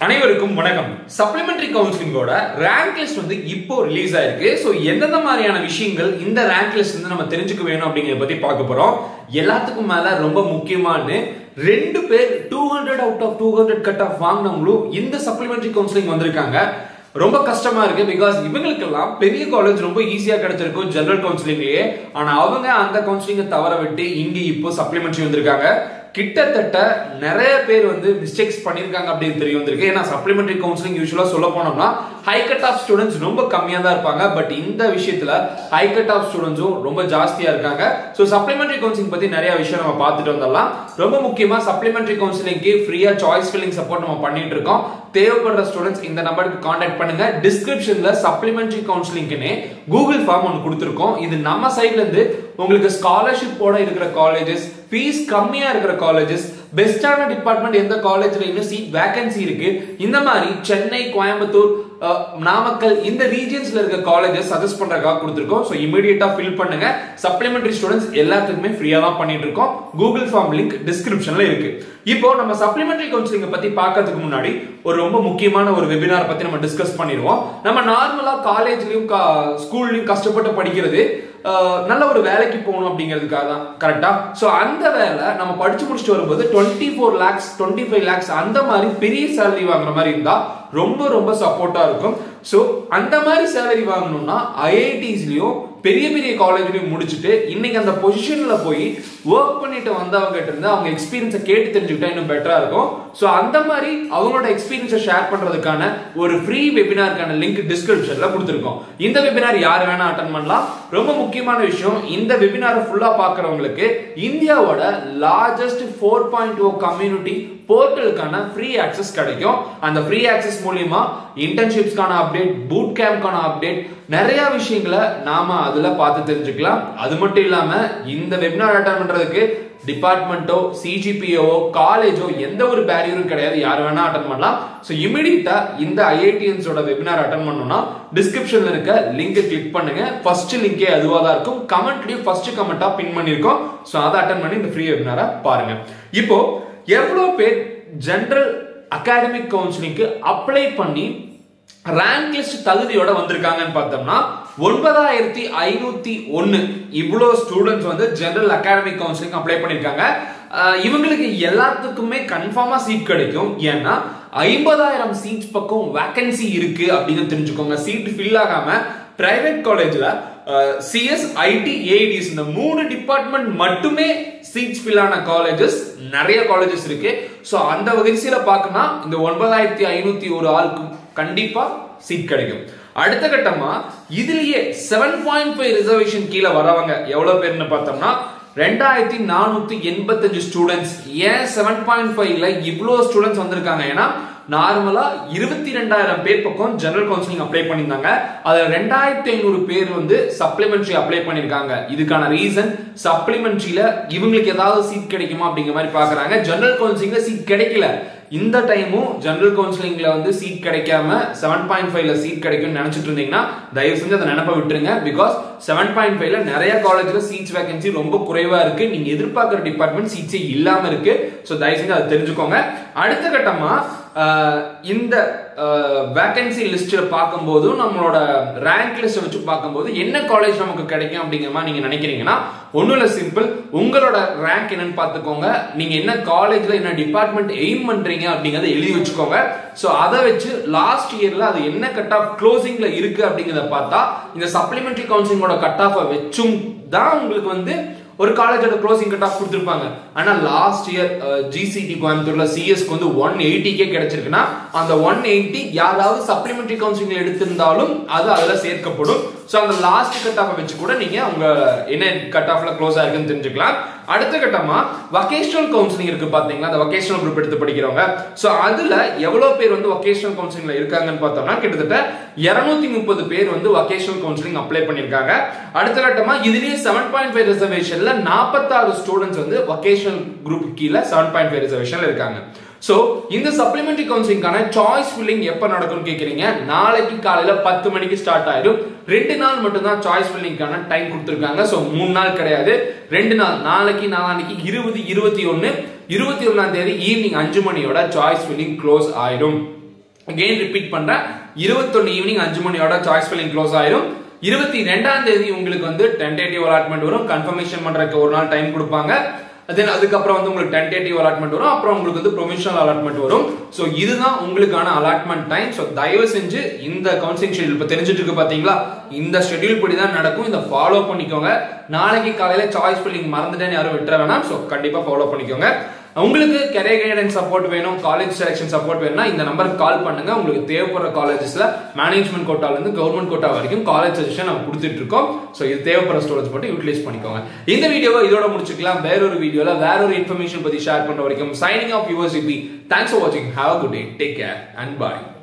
அனைவருக்கும் வணக்கம் supplementary கவுன்சிலிங்கோட rank list வந்து இப்போ ரிலீஸ் ஆயிருக்கு ஸோ எந்தெந்த மாதிரியான விஷயங்கள் இந்த ரேங்க் லிஸ்ட் வந்து நம்ம தெரிஞ்சுக்க வேணும் அப்படிங்கிறத பத்தி பார்க்க போறோம் எல்லாத்துக்கும் மேல ரொம்ப முக்கியமான ரெண்டு பேர் two hundred out of two hundred cut off வாங்கினவங்களும் இந்த சப்ளிமெண்டரி கவுன்சிலிங் வந்திருக்காங்க ரொம்ப கஷ்டமா இருக்கு பிகாஸ் இவங்களுக்கெல்லாம் பெரிய காலேஜ் ரொம்ப ஈஸியா கிடைச்சிருக்கும் ஜெனரல் கவுன்சிலிங்லயே ஆனா அவங்க அந்த கவுன்சிலிங்கை தவற விட்டு இங்க இப்போ சப்ளிமெண்ட்ரி வந்திருக்காங்க கிட்டத்தட்ட நிறைய பேர் வந்து மிஸ்டேக்ஸ் பண்ணிருக்காங்க அப்படின்னு தெரிய வந்திருக்கு ஏன்னா சப்ளிமெண்டரி கவுன்சிலிங் யூஸ்வலா சொல்ல போனோம்னா ஹை கட் ஆஃப் ஸ்டூடெண்ட்ஸ் ரொம்ப கம்மியா தான் இருப்பாங்க பட் இந்த விஷயத்துல ஹை கட் ஆஃப் ஸ்டூடெண்ட்ஸும் ரொம்ப ஜாஸ்தியா இருக்காங்க ஸோ சப்ளிமெண்டரி கவுன்சிலிங் பத்தி நிறைய விஷயம் நம்ம பார்த்துட்டு வந்துடலாம் ரொம்ப முக்கியமா சப்ளிமெண்டரி கவுன்சிலிங்க்கு ஃப்ரீயா சாய்ஸ் ஃபில்லிங் சப்போர்ட் நம்ம பண்ணிட்டு இருக்கோம் தேவைப்படுற ஸ்டூடெண்ட்ஸ் இந்த நம்பருக்கு காண்டாக்ட் பண்ணுங்க டிஸ்கிரிப்ஷன்ல சப்ளிமெண்டரி கவுன்சிலிங்க்குனே கூகுள் ஃபார்ம் ஒன்று கொடுத்துருக்கோம் இது நம்ம சைட்ல இருந்து உங்களுக்கு ஸ்காலர்ஷிப்போட இருக்கிற காலேஜஸ் ஃபீஸ் கம்மியா இருக்கிற காலேஜஸ் பெஸ்டான டிபார்ட்மெண்ட் எந்த காலேஜ்ல இன்னும் சீட் வேகன்சி இருக்கு இந்த மாதிரி சென்னை கோயம்புத்தூர் அஹ், நாமக்கல் இந்த ரீஜியன்ஸ்ல இருக்க காலேஜஸ் சஜஸ்ட் பண்றதுக்காக கொடுத்துருக்கோம் ஸோ இமீடியட்டா ஃபில் பண்ணுங்க சப்ளிமெண்டரி ஸ்டூடெண்ட்ஸ் எல்லாத்துக்குமே ஃப்ரீயா தான் பண்ணிட்டு இருக்கோம் கூகுள் ஃபார்ம் லிங்க் டிஸ்கிரிப்ஷன்ல இருக்கு இப்போ நம்ம சப்ளிமெண்டரி கவுன்சிலிங் பத்தி பார்க்கறதுக்கு முன்னாடி ஒரு ரொம்ப முக்கியமான ஒரு வெபினார் பத்தி நம்ம டிஸ்கஸ் பண்ணிடுவோம் நம்ம நார்மலா காலேஜ்லயும் ஸ்கூல்லயும் கஷ்டப்பட்டு படிக்கிறது அஹ், நல்ல ஒரு வேலைக்கு போகணும் அப்படிங்கிறதுக்காக தான் கரெக்டா ஸோ அந்த வேலை நம்ம படிச்சு முடிச்சுட்டு வரும்போது twenty four lakhs twenty five lakhs அந்த மாதிரி பெரிய சேலரி வாங்குற மாதிரி இருந்தா ரொம்ப ரொம்ப சப்போர்ட்டா இருக்கும் ஸோ அந்த மாதிரி சேலரி வாங்கணும்னா ஐஐடிஸ்லயும் பெரிய பெரிய காலேஜ்லயும் முடிச்சுட்டு இன்னைக்கு அந்த பொசிஷன்ல போய் ஒர்க் பண்ணிட்டு வந்தவங்க கிட்ட இருந்து அவங்க எக்ஸ்பீரியன்ஸை கேட்டு தெரிஞ்சுக்கிட்டா இன்னும் பெட்டரா இருக்கும் ஸோ அந்த மாதிரி அவங்களோட எக்ஸ்பீரியன்ஸை ஷேர் பண்றதுக்கான ஒரு ஃப்ரீ வெபினாருக்கான லிங்க் டிஸ்கிரிப்ஷன்ல கொடுத்துருக்கோம் இந்த வெபினார் யார் வேணா அட்டன் பண்ணலாம் ரொம்ப முக்கியமான விஷயம் இந்த வெபினாரை ஃபுல்லா பாக்குறவங்களுக்கு இந்தியாவோட largest four point O community போர்ட்டலுக்கான ஃப்ரீ ஆக்சஸ் கிடைக்கும் அந்த ஃப்ரீ ஆக்சஸ் மூலியமா இன்டர்ன்ஷிப்ஸ்க்கான அப்டேட் பூட் கேம்ப்க்கான அப்டேட் நிறைய விஷயங்களை நாம அதுல பார்த்து தெரிஞ்சுக்கலாம் அது மட்டும் இல்லாம இந்த வெபினார் அட்டன் பண்றதுக்கு டிபார்ட்மெண்ட்டோ சிஜிபிஓ காலேஜோ எந்த ஒரு பேரியரும் கிடையாது யார் வேணா அட்டன் பண்ணலாம் ஸோ இமிடியட்டா இந்த ஐஐடிஎன்ஸோட வெபினார் அட்டன் பண்ணணும்னா டிஸ்கிரிப்ஷன்ல இருக்க லிங்கை கிளிக் பண்ணுங்க ஃபர்ஸ்ட் லிங்கே அதுவாக தான் இருக்கும் கமெண்ட்லயும் ஃபர்ஸ்ட் கமெண்டா பின் பண்ணியிருக்கோம் ஸோ அதை அட்டன் பண்ணி இந்த ஃப்ரீ வெபினாரை பாருங்க இப்போ எவ்வளோ பேர் ஜெனரல் அகாடமிக் கவுன்சிலிங்க்கு அப்ளை பண்ணி ரேங்க் லிஸ்ட் தகுதியோட வந்திருக்காங்கன்னு பார்த்தோம்னா ஒன்பதாயிரத்தி ஐநூத்தி ஒன்னு இவ்வளோ ஸ்டூடெண்ட்ஸ் வந்து ஜெனரல் அகாடமிக் கவுன்சிலிங் அப்ளை பண்ணிருக்காங்க அஹ் இவங்களுக்கு எல்லாத்துக்குமே கன்ஃபார்மா சீட் கிடைக்கும் ஏன்னா ஐம்பதாயிரம் சீட்ஸ் பக்கம் வேகன்சி இருக்கு அப்படின்னு தெரிஞ்சுக்கோங்க சீட் ஃபில் ஆகாம பிரைவேட் காலேஜ்ல சிஎஸ் ஐடி ஏடிஎஸ் இந்த மூணு டிபார்ட்மெண்ட் மட்டுமே சீட்ஸ் ஃபில் ஆன காலேஜஸ் நிறைய காலேஜஸ் இருக்கு ஸோ அந்த வரிசையில பார்க்கணும்னா இந்த ஒன்பதாயிரத்தி ஐநூத்தி ஒரு ஆளுக்கு கண்டிப்பா சீட் கிடைக்கும் அடுத்த கட்டமா இதுலயே செவன் பாயிண்ட் ஃபைவ் ரிசர்வேஷன் கீழே வரவங்க எவ்வளவு பேர்னு பார்த்தோம்னா ரெண்டாயிரத்தி நானூத்தி எண்பத்தஞ்சு ஸ்டூடெண்ட்ஸ் ஏன் செவன் பாயிண்ட் ஃபைவ்ல இவ்வளோ ஸ்டூடெண்ட்ஸ் வந்திருக்காங்க ஏன்னா நார்மலா இருபத்தி ரெண்டாயிரம் பேர் பக்கம் ஜெனரல் கவுன்சிலிங் அப்ளை பண்ணியிருந்தாங்க அதுல ரெண்டாயிரத்தி ஐநூறு பேர் வந்து சப்ளிமெண்ட்ரி அப்ளை பண்ணிருக்காங்க இதுக்கான ரீசன் சப்ளிமெண்ட்ரியில இவங்களுக்கு ஏதாவது சீட் கிடைக்குமா அப்படிங்கிற மாதிரி பாக்குறாங்க ஜெனரல் கவுன்சிலிங்ல சீட் கிடைக்கல இந்த டைமும் ஜெனரல் கவுன்சிலிங்ல வந்து சீட் கிடைக்காம செவன் பாயிண்ட் ஃபைவ்ல சீட் கிடைக்கும்னு நினைச்சிட்டு இருந்தீங்கன்னா தயவு செஞ்சு அதை நினைப்ப விட்டுருங்க பிகாஸ் செவன் பாயிண்ட் ஃபைவ்ல நிறைய காலேஜ்ல சீட்ஸ் வேகன்சி ரொம்ப குறைவா இருக்கு நீங்க எதிர்பார்க்குற டிபார்ட்மெண்ட் சீட்ஸே இல்லாம இருக்கு ஸோ தயவு செஞ்சு அதை தெரிஞ்சுக்கோங்க அடுத்த கட்டமா ஆஹ், இந்த வேகன்சி லிஸ்ட்ல பார்க்கும்போது நம்மளோட ரேங்க் லிஸ்ட் வச்சு பார்க்கும்போது என்ன காலேஜ் நமக்கு கிடைக்கும் அப்படிங்கிற மாதிரி நீங்க நினைக்கிறீங்கன்னா ஒன்றும் இல்லை சிம்பிள் உங்களோட ரேங்க் என்னன்னு பார்த்துக்கோங்க நீங்க என்ன காலேஜ்ல என்ன டிபார்ட்மெண்ட் எய்ம் பண்றீங்க அப்படிங்கறத எழுதி வச்சுக்கோங்க ஸோ அதை வச்சு லாஸ்ட் இயர்ல அது என்ன கட் ஆஃப் க்ளோசிங்ல இருக்கு அப்படிங்கிறத பார்த்தா இந்த சப்ளிமெண்டரி கவுன்சிலிங்கோட கட் ஆஃபை வச்சும் தான் உங்களுக்கு வந்து ஒரு காலேஜோட க்ளோசிங் கட் ஆஃப் கொடுத்துருப்பாங்க ஆனா லாஸ்ட் இயர் ஜிசிடி கோயம்புத்தூர்ல சிஎஸ்க்கு வந்து ஒன் எயிட்டிக்கே கிடைச்சிருக்குன்னா அந்த ஒன் எயிட்டி யாராவது சப்ளிமெண்டரி கவுன்சிலிங் எடுத்திருந்தாலும் அது அதுல சேர்க்கப்படும் ஸோ அந்த லாஸ்ட் கட் ஆஃபை வச்சு கூட நீங்க உங்க என்ன கட் ஆஃப்ல க்ளோஸ் ஆயிருக்குன்னு தெரிஞ்சுக்கலாம் அடுத்த கட்டமா வொகேஷனல் கவுன்சிலிங் இருக்கு பாத்தீங்களா அந்த வொகேஷனல் குரூப் எடுத்து படிக்கிறவங்க ஸோ அதுல எவ்வளவு பேர் வந்து வொகேஷனல் கவுன்சிலிங்ல இருக்காங்கன்னு பார்த்தோம்னா கிட்டத்தட்ட இருநூத்தி முப்பது பேர் வந்து வொகேஷனல் கவுன்சிலிங் அப்ளை பண்ணிருக்காங்க அடுத்த கட்டமா இதுலயே செவன் பாயிண்ட் ஃபைவ் ரிசர்வேஷன்ல நாற்பத்தாறு ஸ்டூடெண்ட்ஸ் வந்து வொகேஷனல் குரூப் கீழே செவன் பாயிண்ட் ஃபைவ் ரிசர்வேஷன்ல இருக்காங்க சோ இந்த சப்ளிமெண்டரி கவுன்சிலிங்கான சாய்ஸ் ஃபில்லிங் எப்ப நடக்கும்னு கேக்குறீங்க நாளைக்கு காலையில பத்து மணிக்கு ஸ்டார்ட் ஆயிடும் ரெண்டு நாள் மட்டும் தான் சாய்ஸ் ஃபில்லிங்கான டைம் கொடுத்துருக்காங்க சோ மூணு நாள் கிடையாது ரெண்டு நாள் நாளைக்கு நாளான்னைக்கு இருபது இருபத்தி ஒன்னு இருபத்தி ஒன்னாம் தேதி ஈவினிங் அஞ்சு மணியோட சாய்ஸ் ஃபில்லிங் க்ளோஸ் ஆயிடும் அகெயின் ரிப்பீட் பண்றேன் இருபத்தொன்னு ஈவினிங் அஞ்சு மணியோட சாய்ஸ் ஃபில்லிங் க்ளோஸ் ஆயிரும் இருபத்தி ரெண்டாம் தேதி உங்களுக்கு வந்து டென்டேட்டிவ் அலாட்மெண்ட் வரும் கன்ஃபர்மேஷன் பண்றதுக்கு ஒரு நாள் டைம் கொடுப்பாங்க தென் அதுக்கப்புறம் வந்து உங்களுக்கு டென்டேட்டிவ் அலாட்மெண்ட் வரும் அப்புறம் உங்களுக்கு வந்து ப்ரொவிஷனல் அலாட்மெண்ட் வரும் ஸோ இதுதான் உங்களுக்கான அலாட்மெண்ட் டைம் ஸோ தயவு செஞ்சு இந்த கவுன்சிலிங் ஷெடியூல் இப்போ தெரிஞ்சுட்டு இருக்கு பாத்தீங்களா இந்த ஷெடியூல் படி தான் நடக்கும் இந்த ஃபாலோ பண்ணிக்கோங்க நாளைக்கு காலையில சாய்ஸ் ஃபில்லிங் மறந்துட்டேன்னு யாரும் விட்டுற வேணாம் ஸோ கண்டிப்பா ஃபாலோ பண்ணிக்கோங்க உங்களுக்கு கெரியர் கைடன்ஸ் சப்போர்ட் வேணும் காலேஜ் செலெக்ஷன் சப்போர்ட் வேணும்னா இந்த நம்பருக்கு கால் பண்ணுங்க உங்களுக்கு தேவைப்படுற காலேஜஸ்ல மேனேஜ்மெண்ட் கோட்டால இருந்து கவர்மெண்ட் கோட்டா வரைக்கும் காலேஜ் சஜஷன் நம்ம கொடுத்துட்டு இருக்கோம் ஸோ இது தேவைப்படுற ஸ்டூடெண்ட்ஸ் மட்டும் யூட்டிலைஸ் பண்ணிக்கோங்க இந்த வீடியோவை இதோட முடிச்சுக்கலாம் வேற ஒரு வீடியோல வேற ஒரு இன்ஃபர்மேஷன் பத்தி ஷேர் பண்ற வரைக்கும் signing off USEP thanks for வாட்சிங் have a good day take care and bye